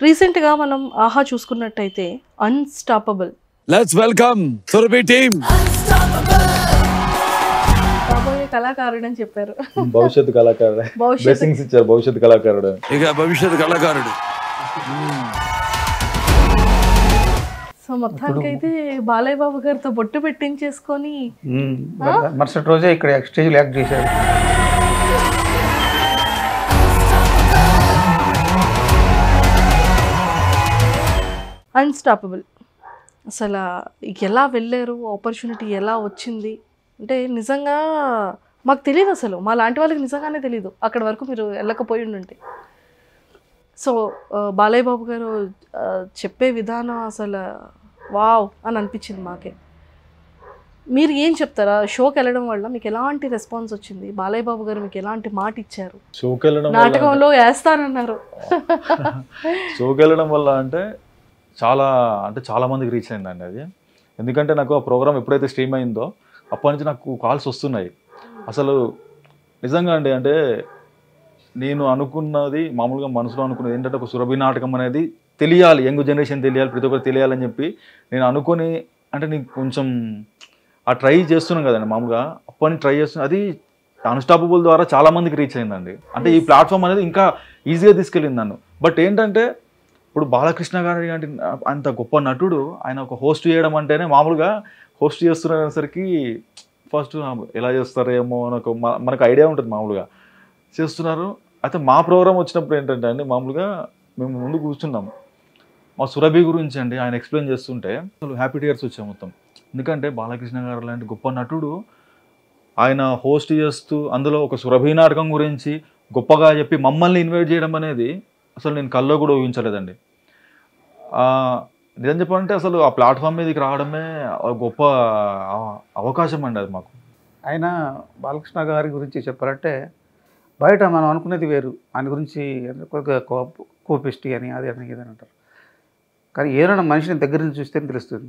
రీసెంట్గా మనం ఆహా చూసుకున్నట్టయితే unstoppable let's welcome Surabhi team కాబోయే కళాకారుడు అని చెప్పారు భవిష్యత్తు కళాకారుడు భవిష్యత్తు బ్లెస్సింగ్స్ ఇచ్చారు భవిష్యత్తు కళాకారుడు ఇక భవిష్యత్ కళాకారుడు సో మొత్తానికైతే బాలయ్య బాబు గారితో బొట్టు పెట్టించేసుకొని మ్మ్. మరుసటి రోజే ఇక్కడ స్టేజ్లో యాక్ట్ చేశారు అన్స్టాపబుల్ అసలు ఎలా వెళ్ళారు ఆపర్చునిటీ ఎలా వచ్చింది అంటే నిజంగా మాకు తెలియదు అసలు మా లాంటి వాళ్ళకి నిజంగానే తెలియదు అక్కడ వరకు మీరు వెళ్ళకపోయి ఉంటే సో ఆ, బాలయ్య బాబు గారు ఆ, చెప్పే విధానం అసలు వావ్ అని అనిపించింది మాకే మీరు ఏం చెప్తారా షోకి వెళ్ళడం వల్ల మీకు ఎలాంటి రెస్పాన్స్ వచ్చింది బాలయ్య బాబు గారు మీకు ఎలాంటి మాట ఇచ్చారు షోకి వెళ్ళడం వల్ల నాటకంలో వేస్తానన్నారు షోకి వెళ్ళడం వల్ల అంటే చాలా అంటే చాలా మందికి రీచ్ అయిందండి అది ఎందుకంటే నాకు ఆ ప్రోగ్రామ్ ఎప్పుడైతే స్ట్రీమ్ అయిందో అప్పటి నుంచి నాకు కాల్స్ వస్తున్నాయి అసలు నిజంగా అండి అంటే నేను అనుకున్నది మామూలుగా మనసులో అనుకున్నది ఏంటంటే ఒక సురభి నాటకం అనేది తెలియాలి యంగ్ జనరేషన్ తెలియాలి ప్రతి ఒక్కరు తెలియాలని చెప్పి నేను అనుకుని అంటే నీకు కొంచెం ఆ ట్రై చేస్తున్నాను కదండి మామూలుగా అప్పటి ట్రై చేస్తున్నా అది అన్స్టాపబుల్ ద్వారా చాలా మందికి రీచ్ అయిందండి అంటే ఈ ప్లాట్ఫామ్ అనేది ఇంకా ఈజీగా తీసుకెళ్ళింది నన్ను బట్ ఏంటంటే ఇప్పుడు బాలకృష్ణ గారి అంటే అంత గొప్ప నటుడు ఆయన ఒక హోస్ట్ చేయడం అంటేనే మామూలుగా హోస్ట్ చేస్తున్నసరికి ఫస్ట్ ఎలా చేస్తారేమో అని ఒక మ- మనకు ఐడియా ఉంటుంది మామూలుగా చేస్తున్నారు అయితే మా ప్రోగ్రామ్ వచ్చినప్పుడు ఏంటంటే అండి మామూలుగా మేము ముందు కూర్చున్నాం మా సురభి గురించి అండి ఆయన ఎక్స్ప్లెయిన్ చేస్తుంటే అసలు హ్యాపీ టీయర్స్ వచ్చాయి మొత్తం ఎందుకంటే బాలకృష్ణ గారు లాంటి గొప్ప నటుడు ఆయన హోస్ట్ చేస్తూ అందులో ఒక సురభి నాటకం గురించి గొప్పగా చెప్పి మమ్మల్ని ఇన్వైట్ చేయడం అనేది అసలు నేను కల్లో కూడా ఊహించలేదండి ఆ, నిజం చెప్పాలంటే అసలు ఆ ప్లాట్ఫామ్ మీదకి రావడమే ఒక గొప్ప అవ- అవకాశం అండి అది మాకు ఆయన బాలకృష్ణ గారి గురించి చెప్పాలంటే బయట మనం అనుకునేది వేరు ఆయన గురించి కొద్దిగా కోప- కోపిష్టి అని అది అని ఇది అని అంటారు కానీ ఏదైనా మనిషిని దగ్గర నుంచి చూస్తేనే తెలుస్తుంది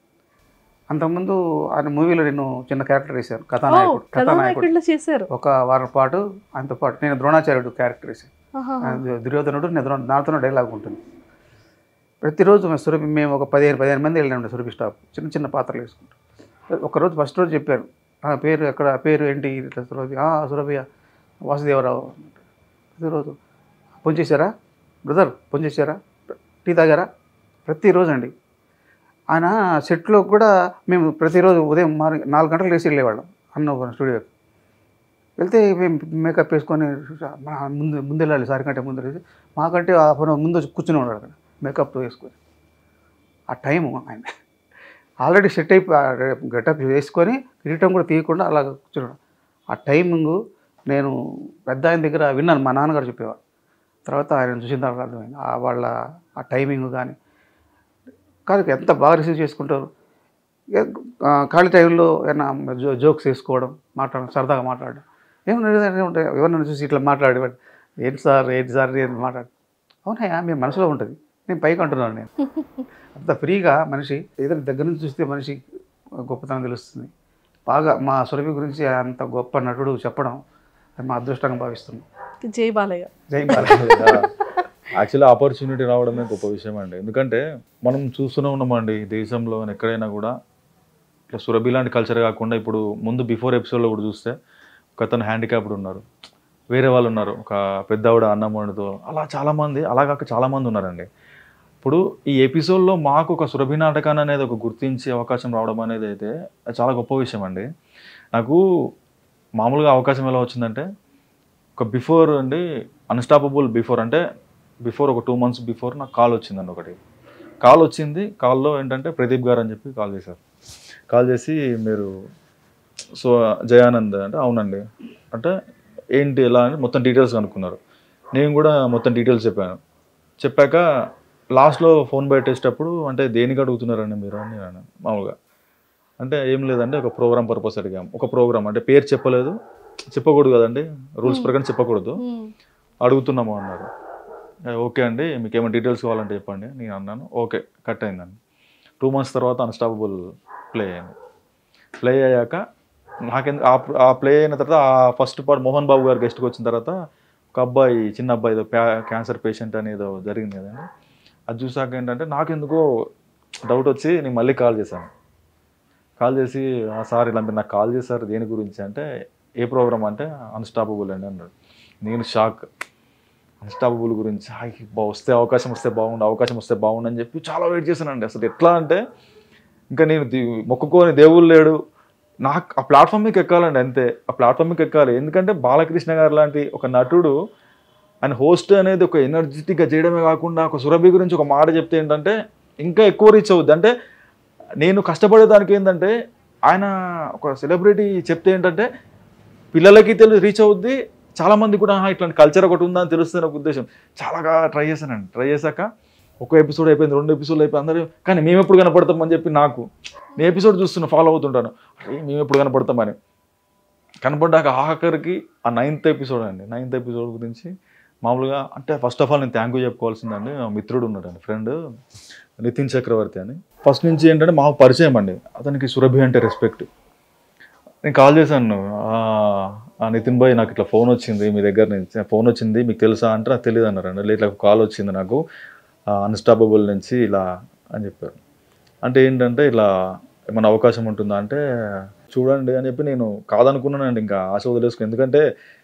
అంతకుముందు ఆయన మూవీలో నేను చిన్న క్యారెక్టర్ వేశాను కథానాయకుడు కథానాయకుడు కథానాయకుడిలో చేశారు ఒక వారం పాటు ఆయనతో పాటు నేను ద్రోణాచార్యుడు క్యారెక్టర్ వేశాను ఆహా. ఆయన దుర్యోధనుడు నేను ద్రోణ నాతో డైలాగ్ ఉంటుంది ప్రతిరోజు మేము సురభి మేము ఒక పదిహేను పదిహేను మంది వెళ్ళాము సురభి స్టాఫ్ చిన్న చిన్న పాత్రలు వేసుకుంటాం ఒకరోజు ఫస్ట్ రోజు చెప్పారు "ఆ, పేరు ఎక్కడ పేరు ఏంటి ఇట్లా సురభి "ఆ, సురభి వాసుదేవరావు అన్నట్టు. ప్రతిరోజు ఫోన్ చేశారా బ్రదర్ ఫోన్ చేశారా టీ తాగారా ప్రతిరోజు అండి ఆయన సెట్లో కూడా మేము ప్రతిరోజు ఉదయం మార్నింగ్ నాలుగు గంటలు లేచి వెళ్ళేవాళ్ళం అన్న స్టూడియోకి వెళ్తే మేము మేకప్ వేసుకొని మన ముందు ముందు వెళ్ళాలి సార్ కంటే ముందు వెళ్ళి మాకంటే ఆ పని ముందు వచ్చి కూర్చుని ఉన్నాడు అక్కడ మేకప్ వేసుకొని ఆ టైము ఆయన ఆల్రెడీ సెట్ అయిపోయి గెటప్ వేసుకొని కిరీటం కూడా తీయకుండా అలా కూర్చున్నాడు ఆ టైమింగ్ నేను పెద్ద ఆయన దగ్గర విన్నాను మా నాన్నగారు చెప్పేవారు తర్వాత ఆయన చూసిన తర్వాత అర్థమైంది ఆ వాళ్ళ ఆ టైమింగ్ కానీ కాదు ఎంత బాగా రిసీవ్ చేసుకుంటారు ఏ- ఆ, ఖాళీ టైంలో ఏమైనా జో జోక్స్ వేసుకోవడం మాట్లాడడం సరదాగా మాట్లాడడం ఏమన్నా ఉంటాయి ఎవరినైనా చూసి ఇట్లా మాట్లాడేవాడు ఏంటి సార్ ఏంటి సార్ ఏంటి మాట్లాడు అవునయ్యా మీ మనసులో ఉంటుంది నేను పైకి అంటున్నాను నేను అంత ఫ్రీగా మనిషి ఏదైనా దగ్గర నుంచి చూస్తే మనిషి గొప్పతనం తెలుస్తుంది బాగా మా సురభి గురించి అంత గొప్ప నటుడు చెప్పడం అది మా అదృష్టంగా భావిస్తున్నాం జై బాలయ్య జై బాలయ్య యాక్చువల్లీ ఆపర్చునిటీ రావడమే గొప్ప విషయం అండి ఎందుకంటే మనం చూస్తూనే ఉన్నామండి ఈ దేశంలో ఎక్కడైనా కూడా ఇట్లా సురభి లాంటి కల్చర్ కాకుండా ఇప్పుడు ముందు బిఫోర్ ఎపిసోడ్లో కూడా చూస్తే ఒక అతను హ్యాండిక్యాప్డ్ ఉన్నారు వేరే వాళ్ళు ఉన్నారు ఒక పెద్దవిడ అన్నమ్మడితో అలా చాలామంది అలా కాక చాలామంది ఉన్నారండి ఇప్పుడు ఈ ఎపిసోడ్లో మాకు ఒక సురభి నాటకాన్ని అనేది ఒక గుర్తించే అవకాశం రావడం అనేది అయితే అది చాలా గొప్ప విషయం అండి నాకు మామూలుగా అవకాశం ఎలా వచ్చిందంటే ఒక బిఫోర్ అండి అన్స్టాపబుల్ బిఫోర్ అంటే బిఫోర్ ఒక టూ మంత్స్ బిఫోర్ నాకు కాల్ వచ్చిందండి ఒకటి కాల్ వచ్చింది కాల్లో ఏంటంటే ప్రదీప్ గారు అని చెప్పి కాల్ చేశారు కాల్ చేసి మీరు సో జయానంద్ అంటే అవునండి అంటే ఏంటి ఎలా అని మొత్తం డీటెయిల్స్ కనుక్కున్నారు నేను కూడా మొత్తం డీటెయిల్స్ చెప్పాను చెప్పాక లాస్ట్లో ఫోన్ పెట్టేటప్పుడు అంటే దేనికి అడుగుతున్నారండి మీరు అని నేను అన్నాను మామూలుగా అంటే ఏం లేదండి ఒక ప్రోగ్రామ్ పర్పస్ అడిగాం ఒక ప్రోగ్రామ్ అంటే పేరు చెప్పలేదు చెప్పకూడదు కదండి రూల్స్ ప్రకారం చెప్పకూడదు ఉమ్. అడుగుతున్నాము అన్నారు "ఏ, ఓకే అండి మీకు ఏమైనా డీటెయిల్స్ కావాలంటే చెప్పండి నేను అన్నాను ఓకే కట్ అయిందండి టూ మంత్స్ తర్వాత అన్స్టాపబుల్ ప్లే అయింది ప్లే అయ్యాక నాకెందుకు ఆ ఆ ప్లే అయిన తర్వాత ఆ ఫస్ట్ పార్ట్ మోహన్ బాబు గారు గెస్ట్కి వచ్చిన తర్వాత ఒక అబ్బాయి చిన్న అబ్బాయి ఏదో క్యాన్సర్ పేషెంట్ అని ఏదో జరిగింది కదండి అది చూసాక ఏంటంటే నాకెందుకో డౌట్ వచ్చి నేను మళ్ళీ కాల్ చేశాను కాల్ చేసి "ఆ, సార్ ఇలా మీరు నాకు కాల్ చేశారు దేని గురించి అంటే ఏ ప్రోగ్రామ్ అంటే అన్స్టాపబుల్ అండి అన్నాడు నేను షాక్ అన్స్టాపబుల్ గురించి "ఆ, బా వస్తే అవకాశం వస్తే బాగుండు అవకాశం వస్తే బాగుండు అని చెప్పి చాలా వెయిట్ చేశానండి అసలు ఎట్లా అంటే ఇంకా నేను ది- మొక్కుకోని దేవుళ్ళు లేడు నాకు ఆ ప్లాట్ఫామ్ మీకు ఎక్కాలండి అంతే ఆ ప్లాట్ఫామ్ మీకు ఎక్కాలి ఎందుకంటే బాలకృష్ణ గారు లాంటి ఒక నటుడు ఆయన హోస్ట్ అనేది ఒక ఎనర్జెటిక్గా చేయడమే కాకుండా ఒక సురభి గురించి ఒక మాట చెప్తే ఏంటంటే ఇంకా ఎక్కువ రీచ్ అవుద్ది అంటే నేను కష్టపడేదానికి ఏంటంటే ఆయన ఒక సెలబ్రిటీ చెప్తే ఏంటంటే పిల్లలకి తెలు రీచ్ అవుద్ది చాలా మంది కూడా "ఆహా, ఇట్లాంటి కల్చర్ ఒకటి ఉందని తెలుస్తుంది ఒక ఉద్దేశం చాలాగా ట్రై చేశానండి ట్రై చేశాక ఒక ఎపిసోడ్ అయిపోయింది రెండు ఎపిసోడ్ అయిపోయింది అందరూ కానీ మేము ఎప్పుడు కనపడతామని చెప్పి నాకు నేను ఎపిసోడ్ చూస్తున్నా ఫాలో అవుతుంటాను అరే మేము ఎప్పుడు కనపడతామని కనపడ్డాక ఆఖరికి ఆ నైన్త్ ఎపిసోడ్ అండి నైన్త్ ఎపిసోడ్ గురించి మామూలుగా అంటే ఫస్ట్ ఆఫ్ ఆల్ నేను థ్యాంక్ యూ చెప్పుకోవాల్సిందండి నా మిత్రుడు ఉన్నాడండి ఫ్రెండ్ నితిన్ చక్రవర్తి అని ఫస్ట్ నుంచి ఏంటంటే మాకు పరిచయం అండి అతనికి సురభి అంటే రెస్పెక్ట్ నేను కాల్ చేశాను "ఆ, ఆ నితిన్ భాయ్ నాకు ఇట్లా ఫోన్ వచ్చింది మీ దగ్గర నుంచి ఫోన్ వచ్చింది మీకు తెలుసా అంటే నాకు తెలియదు అన్నారండి ఇట్లా కాల్ వచ్చింది నాకు అన్స్టాపబుల్ నుంచి ఇలా అని చెప్పారు అంటే ఏంటంటే ఇలా ఏమైనా అవకాశం ఉంటుందా అంటే చూడండి అని చెప్పి నేను కాదనుకున్నానండి ఇంకా ఆశ వదిలేసుకుని ఎందుకంటే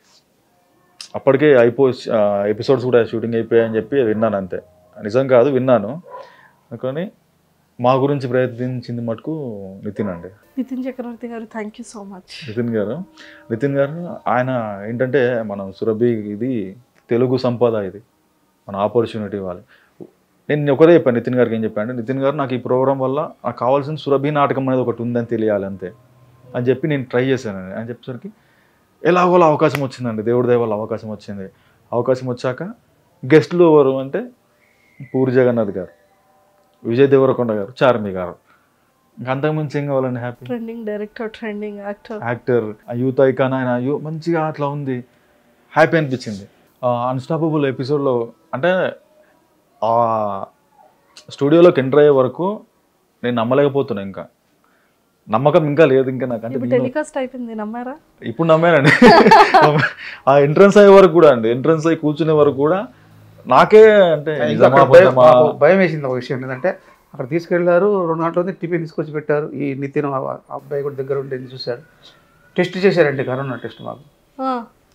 అప్పటికే అయిపో ఎపిసోడ్స్ కూడా షూటింగ్ అయిపోయాయని చెప్పి విన్నాను అంతే నిజం కాదు విన్నాను కానీ మా గురించి ప్రయత్నించింది మటుకు నితిన్ అండి నితిన్ చక్రవర్తి గారు thank you so much Nithin గారు నితిన్ గారు ఆయన ఏంటంటే మనం సురభి ఇది తెలుగు సంపద ఇది మన ఆపర్చునిటీ వాళ్ళు నేను ఒకటే చెప్పాను నితిన్ గారికి ఏం చెప్పాను అంటే నితిన్ గారు నాకు ఈ ప్రోగ్రామ్ వల్ల నాకు కావాల్సిన సురభి నాటకం అనేది ఒకటి ఉందని తెలియాలి అంతే అని చెప్పి నేను ట్రై చేశాను అని చెప్పేసరికి ఎలాగోలా అవకాశం వచ్చిందండి దేవుడి దయ వల్ల అవకాశం వచ్చింది అవకాశం వచ్చాక గెస్ట్లు ఎవరు అంటే పూరి జగన్నాథ్ గారు విజయ్ దేవరకొండ గారు చార్మి గారు ఇంకా అంతకుమించి ఏం కావాలండి happy trending director trending actor actor ఆ యూత్ ఐకాన్ ఆయన యూ మంచిగా అట్లా ఉంది హ్యాపీ అనిపించింది అన్స్టాపబుల్ ఎపిసోడ్లో అంటే ఆ స్టూడియోలోకి ఎంటర్ అయ్యే వరకు నేను నమ్మలేకపోతున్నా ఇంకా నమ్మకం ఇంకా లేదు ఇంకా నాకు అంటే ఇప్పుడు నేను- టెలికాస్ట్ అయిపోయింది నమ్మారా ఇప్పుడు నమ్మానండి ఆ ఎంట్రన్స్ అయ్యే వరకు కూడా అండి ఎంట్రన్స్ అయ్యి కూర్చునే వరకు కూడా నాకే అంటే ఇంకా నిజమా, అక్కడ భయం అబద్ధమా? మాకు భయం వేసింది ఒక విషయం ఏంటంటే అక్కడ తీసుకెళ్లారు రెండు గంటల ఉంది టిఫిన్ తీసుకొచ్చి పెట్టారు ఈ నితిన్ ఆ ఆ అబ్బాయి కూడా దగ్గర ఉండి చూశాడు టెస్ట్ చేశారండి కరోనా టెస్ట్ మాకు ఆ,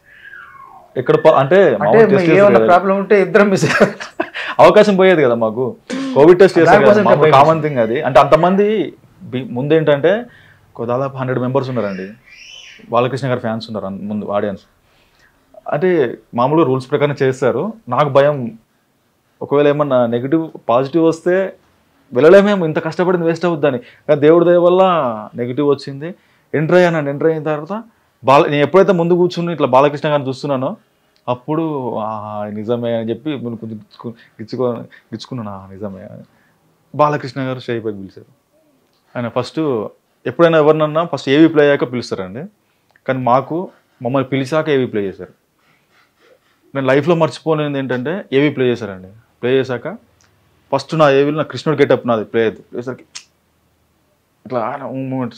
ఎక్కడ ప- అంటే అంటే మామూలు test మీకు చేస్తారు ఏమన్నా కదా. ప్రాబ్లం ఉంటే ఇద్దరం మిస్ అవకాశం పోయేది కదా మాకు కోవిడ్ టెస్ట్ చేస్తారు దానికోసం కదా భయం కామన్ థింగ్ అది అంటే అంతమంది బి- ముందేంటంటే ఒక దాదాపు హండ్రెడ్ మెంబర్స్ ఉన్నారండి బాలకృష్ణ గారి ఫ్యాన్స్ ఉన్నారు అన్- ముందు ఆడియన్స్ అంటే మామూలుగా రూల్స్ ప్రకారం చేస్తారు నాకు భయం ఒకవేళ ఏమన్నా నెగిటివ్ పాజిటివ్ వస్తే వెళ్ళలేమేమో ఇంత కష్టపడింది వేస్ట్ అవుద్దని కానీ దేవుడి దయ వల్ల నెగిటివ్ వచ్చింది ఎంటర్ అయ్యానండి ఎంటర్ అయిన తర్వాత బాల నేను ఎప్పుడైతే ముందు కూర్చుని ఇట్లా బాలకృష్ణ గారిని చూస్తున్నానో అప్పుడు "ఆహా, నిజమే అని చెప్పి నేను కొంచెం గిచ్చుకు గిచ్చుకో గిచ్చుకున్నాను "ఆ, నిజమే అని బాలకృష్ణ గారు షై పైకి పిలిచారు ఆయన ఫస్ట్ ఎప్పుడైనా ఎవరినన్నా ఫస్ట్ ఏవి ప్లే అయ్యాక పిలుస్తారండి కానీ మాకు మమ్మల్ని పిలిచాక ఏవి ప్లే చేశారు నేను లైఫ్లో మర్చిపోలేనిది ఏంటంటే ఏవి ప్లే చేశారండి ప్లే చేశాక ఫస్ట్ నా ఏవిలో నా కృష్ణుడు గెటప్ నాది ప్లే అయ్యేది ప్లేసరికి ఇట్లా మూమెంట్స్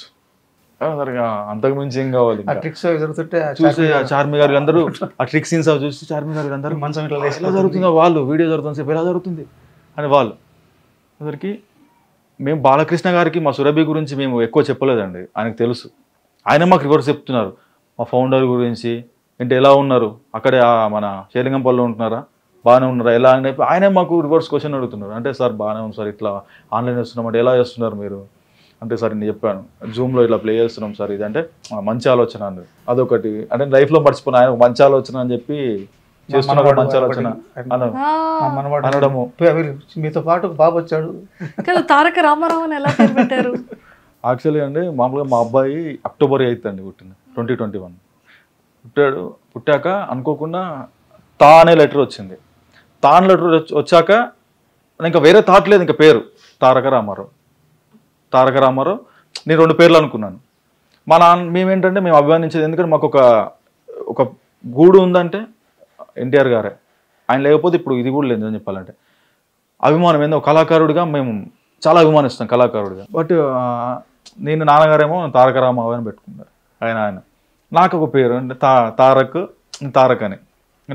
అంతకు మించి ఏం కావాలి ఆ ఇంకా. ట్రిక్స్ జరుగుతుంటే ఆ చూసి చార్మి ఆ చార్మి గారు అందరూ ఆ ట్రిక్ సీన్స్ అవి చూసి చార్మి గారు అందరూ మంచం ఇట్లా లేచి ఎలా జరుగుతుందో వాళ్ళు వీడియో జరుగుతుంది సేపు ఎలా జరుగుతుంది అని వాళ్ళు అందరికి మేము బాలకృష్ణ గారికి మా సురభి గురించి మేము ఎక్కువ చెప్పలేదండి ఆయనకు తెలుసు ఆయన మాకు రివర్స్ చెప్తున్నారు మా ఫౌండర్ గురించి ఏంటి ఎలా ఉన్నారు అక్కడే ఆ మన శేలింగంపల్లిలో ఉంటున్నారా బాగానే ఉన్నారా ఎలా అని చెప్పి ఆయనే మాకు రివర్స్ క్వశ్చన్ అడుగుతున్నారు అంటే సార్ బాగానే ఉంది సార్ ఇట్లా ఆన్లైన్ చేస్తున్నాం అంటే ఎలా చేస్తున్నారు మీరు అంటే సార్ నేను చెప్పాను జూమ్లో ఇట్లా ప్లే చేస్తున్నాం సార్ ఇది అంటే "ఆ, మంచి ఆలోచన అంది అదొకటి అంటే లైఫ్లో మర్చిపోయిన ఆయన ఒక మంచి ఆలోచన అని చెప్పి చేస్తున్న ఒక మంచి ఆలోచన అన్న ఆ, మా మనవాడు అనడము మీరు మీతో పాటు ఒక బాబు వచ్చాడు కదా తారక రామారావు అని ఎలా పేరు పెట్టారు యాక్చువల్లీ అండి మామూలుగా మా అబ్బాయి అక్టోబర్ ఎయిత్ అండి పుట్టింది ట్వంటీ ట్వంటీ వన్ పుట్టాడు పుట్టాక అనుకోకుండా తా అనే లెటర్ వచ్చింది తా అనే లెటర్ వచ్చాక ఇంకా వేరే థాట్ లేదు ఇంకా పేరు తారక రామారావు తారక రామారావు నేను రెండు పేర్లు అనుకున్నాను మా నాన్న మేమేంటంటే మేము అభిమానించేది ఎందుకంటే మాకు ఒక ఒక గూడు ఉందంటే ఎన్టీఆర్ గారే ఆయన లేకపోతే ఇప్పుడు ఇది కూడా లేదు అని చెప్పాలంటే అభిమానం ఏందో ఒక కళాకారుడిగా మేము చాలా అభిమానిస్తాం కళాకారుడిగా బట్ ఆ, నేను నాన్నగారేమో తారక రామారావు అని పెట్టుకున్నారు ఆయన ఆయన నాకు ఒక పేరు అంటే తా తారక్ తారక్ అని అంటే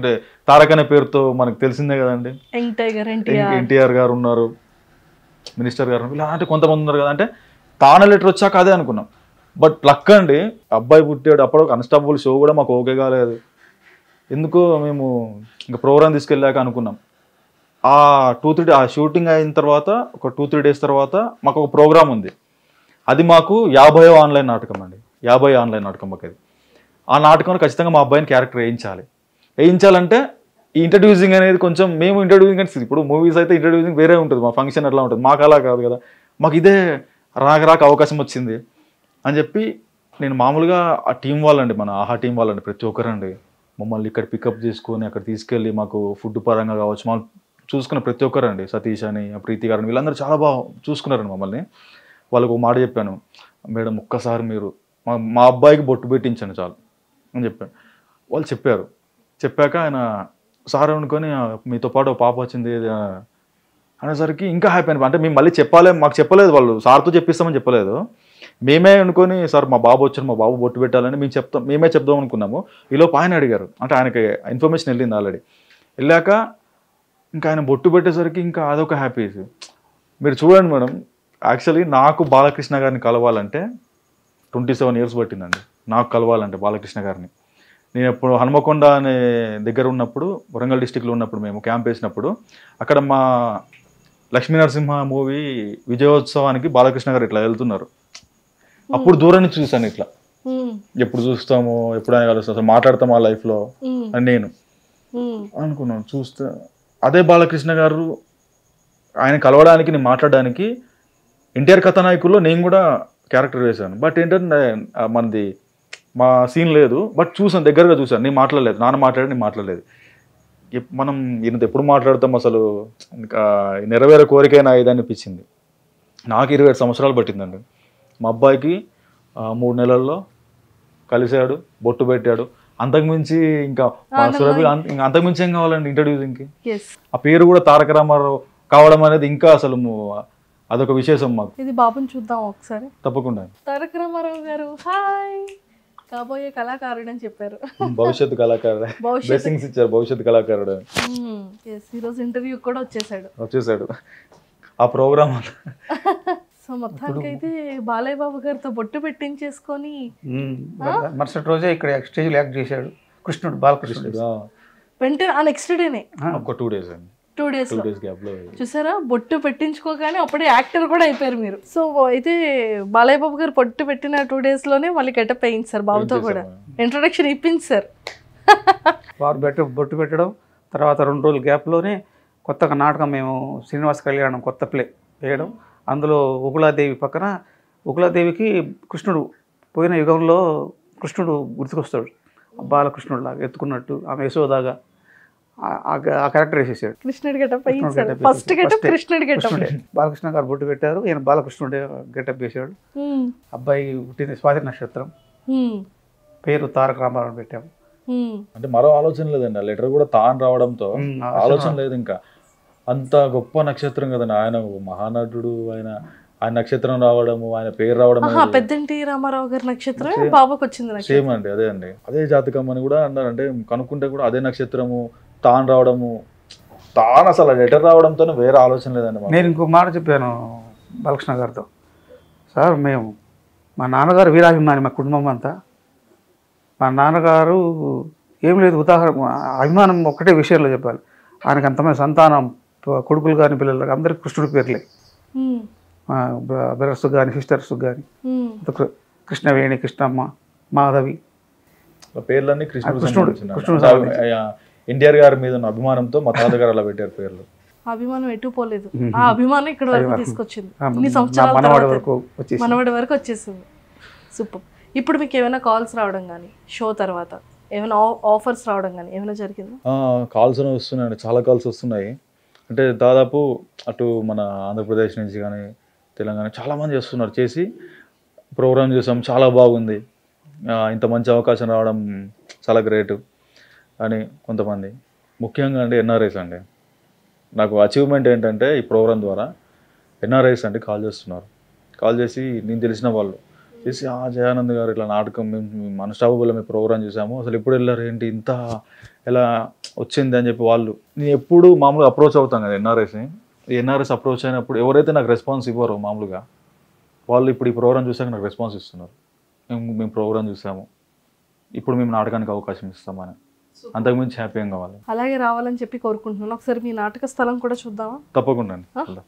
తారక్ అనే పేరుతో మనకు తెలిసిందే కదండి యంగ్ టైగర్ ఎన్టీఆర్ ఎన్టీఆర్ గారు ఉన్నారు మినిస్టర్ గారు ఉన్నారు. ఇలాంటి కొంతమంది ఉన్నారు కదా అంటే తాన లెటర్ వచ్చాక అదే అనుకున్నాం బట్ లక్ అండి అబ్బాయి పుట్టాడు అప్పుడు అన్స్టాపబుల్ షో కూడా మాకు ఓకే కాలేదు ఎందుకో మేము ఇంకా ప్రోగ్రామ్ తీసుకెళ్ళాక అనుకున్నాం ఆ టూ త్రీ ఆ షూటింగ్ అయిన తర్వాత ఒక టూ త్రీ డేస్ తర్వాత మాకు ఒక ప్రోగ్రామ్ ఉంది అది మాకు యాభై ఆన్లైన్ నాటకం అండి యాభై ఆన్లైన్ నాటకం మాకు అది ఆ నాటకంలో ఖచ్చితంగా మా అబ్బాయిని క్యారెక్టర్ వేయించాలి వేయించాలంటే ఈ ఇంట్రడ్యూసింగ్ అనేది కొంచెం మేము ఇంట్రడ్యూసింగ్ అంటే ఇప్పుడు మూవీస్ అయితే ఇంట్రడ్యూసింగ్ వేరే ఉంటుంది మా ఫంక్షన్ అట్లా ఉంటుంది మాకు అలా కాదు కదా మాకు ఇదే రాక రాక అవకాశం వచ్చింది అని చెప్పి నేను మామూలుగా ఆ టీం వాళ్ళండి మన ఆహా టీం వాళ్ళండి ప్రతి ఒక్కరండి మమ్మల్ని ఇక్కడ పికప్ చేసుకొని అక్కడ తీసుకెళ్ళి మాకు ఫుడ్ పరంగా కావచ్చు మమ్మల్ని చూసుకున్న ప్రతి ఒక్కరండి సతీష్ అని ఆ ప్రీతి గారు అని వీళ్ళందరూ చాలా బాగా చూసుకున్నారండి మమ్మల్ని వాళ్ళకు ఒక మాట చెప్పాను మేడం ఒక్కసారి మీరు మా మా అబ్బాయికి బొట్టు పెట్టించండి చాలు అని చెప్పాను వాళ్ళు చెప్పారు చెప్పాక ఆయన సార్ అనుకొని "ఆ, మీతో పాటు ఒక పాప వచ్చింది ఇది, ఆ, అనేసరికి ఇంకా హ్యాపీ అనిపి అంటే మేము మళ్ళీ చెప్పాలి మాకు చెప్పలేదు వాళ్ళు సార్తో చెప్పిస్తామని చెప్పలేదు మేమే అనుకొని సార్ మా బాబు వచ్చారు మా బాబు బొట్టు పెట్టాలని మేము చెప్తాం మేమే చెప్దాం అనుకున్నాము ఈలోపు ఆయన అడిగారు అంటే ఆయనకి ఇన్ఫర్మేషన్ వెళ్ళింది ఆల్రెడీ వెళ్ళాక ఇంకా ఆయన బొట్టు పెట్టేసరికి ఇంకా అదొక హ్యాపీ మీరు చూడండి మేడం యాక్చువల్లీ నాకు బాలకృష్ణ గారిని కలవాలంటే ట్వంటీ సెవెన్ ఇయర్స్ పట్టిందండి నాకు కలవాలంటే బాలకృష్ణ గారిని నేను ఎప్పుడు హనుమకొండ అనే దగ్గర ఉన్నప్పుడు వరంగల్ డిస్టిక్లో ఉన్నప్పుడు మేము క్యాంప్ వేసినప్పుడు అక్కడ మా లక్ష్మీ నరసింహ మూవీ విజయోత్సవానికి బాలకృష్ణ గారు ఇట్లా వెళ్తున్నారు అప్పుడు దూరం నుంచి చూశాను ఇట్లా ఉమ్, ఎప్పుడు చూస్తాము ఎప్పుడైనా కలుస్తాం అసలు మాట్లాడతాం ఆ లైఫ్లో ఉమ్, అని నేను ఉమ్, అనుకున్నాను చూస్తే అదే బాలకృష్ణ గారు ఆయన కలవడానికి నేను మాట్లాడడానికి ఎన్టీఆర్ కథానాయకుల్లో నేను కూడా క్యారెక్టర్ వేశాను బట్ ఏంటంటే ఆ మనది మా సీన్ లేదు బట్ చూసాను దగ్గరగా చూసాను నేను మాట్లాడలేదు నాన్న మాట్లాడి నేను మాట్లాడలేదు ఎప్- మనం ఈయనతో ఎప్పుడు మాట్లాడతాం అసలు ఇంకా నెరవేరే కోరికైనా ఇది అనిపించింది నాకు ఇరవై ఏడు సంవత్సరాలు పట్టిందండి మా అబ్బాయికి ఆ, మూడు నెలల్లో కలిశాడు బొట్టు పెట్టాడు అంతకుమించి ఇంకా మా సురభి అంత- ఇంకా అంతకుమించి ఏం కావాలండి ఇంట్రడ్యూసింగ్కి ఎస్ ఆ పేరు కూడా తారక రామారావు కావడం అనేది ఇంకా అసలు ము- అదొక విశేషం మాకు ఇది బాబుని చూద్దాం ఒకసారి తప్పకుండా తారక రామారావు గారు హాయ్ కాబోయే కళాకారుడు అని చెప్పారు భవిష్యత్తు కళాకారుడు భవిష్యత్తు బ్లెస్సింగ్స్ ఇచ్చారు భవిష్యత్తు కళాకారుడు ఎస్ ఈరోజు ఇంటర్వ్యూ కూడా వచ్చేసాడు వచ్చేసాడు ఆ ప్రోగ్రామ్ సో మొత్తానికి అయితే బాలయ్య బాబు గారితో బొట్టు పెట్టించేసుకొని ఉమ్, మరుసటి రోజే ఇక్కడ స్టేజ్లో యాక్ట్ చేశాడు కృష్ణుడు బాలకృష్ణుడు వెంటనే ఆ నెక్స్ట్ డేనే ఒక టూ డేస్ అండి టూ డేస్ టూ లో డేస్ గ్యాప్ లో చూసారా బొట్టు పెట్టించుకోగానే అప్పుడే యాక్టర్ కూడా అయిపోయారు మీరు సో అయితే బాలయ్య బాబు గారు బొట్టు పెట్టిన టూ డేస్ లోనే మళ్ళీ గెటప్ వేయించారు బాబుతో కూడా ఇంట్రొడక్షన్ ఇప్పించారు వారు బెట్టు బొట్టు పెట్టడం తర్వాత రెండు రోజుల గ్యాప్లోనే కొత్తగా నాటకం మేము శ్రీనివాస కళ్యాణం కొత్త ప్లే వేయడం అందులో ఉగులాదేవి పక్కన ఉగులాదేవికి కృష్ణుడు పోయిన యుగంలో కృష్ణుడు గుర్తుకొస్తాడు బాలకృష్ణుడు లాగా ఎత్తుకున్నట్టు ఆమె యశోదాగా ఆ- ఆ ఆ క్యారెక్టర్ వేసేసాడు కృష్ణుడి గెటప్ వేయించారు getup ఫస్ట్ వేసేసాడు. గెటప్ First కృష్ణుడి గెటప్ కృష్ణుడే బాలకృష్ణ గారు బొట్టు పెట్టారు ఈయన బాలకృష్ణుడే గెటప్ వేశాడు అబ్బాయి పుట్టింది స్వాతి నక్షత్రం పేరు తారక రామారావు పెట్టాము అంటే మరో ఆలోచన లేదండి ఆ లెటర్ కూడా తాను రావడంతో ఉమ్, ఆ ఆలోచన లేదు ఇంకా అంత గొప్ప నక్షత్రం కదండి ఆయన మహానటుడు ఆయన ఆయన నక్షత్రం రావడము ఆయన పేరు రావడం ఆహా పెద్దంటి రామారావు గారి నక్షత్రం బాబుకి వచ్చింది నక్షత్రం సేమ్ అండి అదే అండి అదే జాతకం అని కూడా అన్నారు అంటే కనుక్కుంటే కూడా అదే నక్షత్రము తాను రావడము తాను అసలు లెటర్ రావడంతో వేరే ఆలోచన లేదండి మాకు. నేను ఇంకో మాట చెప్పాను బాలకృష్ణ గారితో సార్ మేము మా నాన్నగారు వీరాభిమాని మా కుటుంబం అంతా మా నాన్నగారు ఏం లేదు ఉదాహరణ అభిమానం ఒక్కటే విషయంలో చెప్పాలి ఆయనకు అంతమంది సంతానం ప- కొడుకులు కానీ పిల్లలు కానీ అందరికి కృష్ణుడి పేర్లే ఉమ్, మా బ్రదర్స్ కానీ సిస్టర్స్ కానీ ఉమ్, కృష్ణవేణి కృష్ణమ్మ మాధవి ఆ పేర్లన్నీ కృష్ణుడు కృష్ణుడు, సంబంధించినవి. కృష్ణుడు అంటే ఆ- ఆ ఎన్టీఆర్ గారి మీద ఉన్న అభిమానంతో మా తాతగారు అలా పెట్టారు పేర్లు అభిమానం ఎటు పోలేదు ఆ అభిమానం ఇక్కడ వరకు తీసుకొచ్చింది ఆ, ఇన్ని నా సంవత్సరాల మనవాడి తర్వాత వరకు వచ్చేసి మనవాడి వరకు వచ్చేసింది సూపర్ ఇప్పుడు మీకు ఏమైనా కాల్స్ రావడం కానీ షో తర్వాత ఏమైనా ఆఫర్స్ రావడం కానీ ఏమైనా జరిగిందా కాల్స్ వస్తున్నాయండి చాలా కాల్స్ వస్తున్నాయి అంటే దాదాపు అటు మన ఆంధ్రప్రదేశ్ నుంచి కానీ తెలంగాణ చాలా మంది చేస్తున్నారు చేసి ప్రోగ్రామ్ చేసాం చాలా బాగుంది ఆ, ఇంత మంచి అవకాశం రావడం చాలా గ్రేట్ అని కొంతమంది ముఖ్యంగా అండి ఎన్ఆర్ఐస్ అండి నాకు అచీవ్మెంట్ ఏంటంటే ఈ ప్రోగ్రామ్ ద్వారా ఎన్ఆర్ఐస్ అంటే కాల్ చేస్తున్నారు కాల్ చేసి నేను తెలిసిన వాళ్ళు చేసి ఆ జయానంద్ గారు ఇట్లా నాటకం మేము మన స్టాబుల్లో మేము ప్రోగ్రామ్ చేసాము అసలు ఎప్పుడు వెళ్ళారు ఏంటి ఇంత ఎలా వచ్చింది అని చెప్పి వాళ్ళు నేను ఎప్పుడు మామూలుగా అప్రోచ్ అవుతాం కదా ఎన్ఆర్ఎస్ని ఎన్ఆర్ఎస్ అప్రోచ్ అయినప్పుడు ఎవరైతే నాకు రెస్పాన్స్ ఇవ్వరో మామూలుగా వాళ్ళు ఇప్పుడు ఈ ప్రోగ్రామ్ చూసాక నాకు రెస్పాన్స్ ఇస్తున్నారు మేము మేము ప్రోగ్రామ్ చూసాము ఇప్పుడు మేము నాటకానికి అవకాశం ఇస్తామని అంతకుమించి హ్యాపీగా కావాలి అలాగే రావాలని చెప్పి కోరుకుంటున్నాను ఒకసారి మీ నాటక స్థలం కూడా చూద్దామా తప్పకుండా అండి ఆ? వెళ్దాం.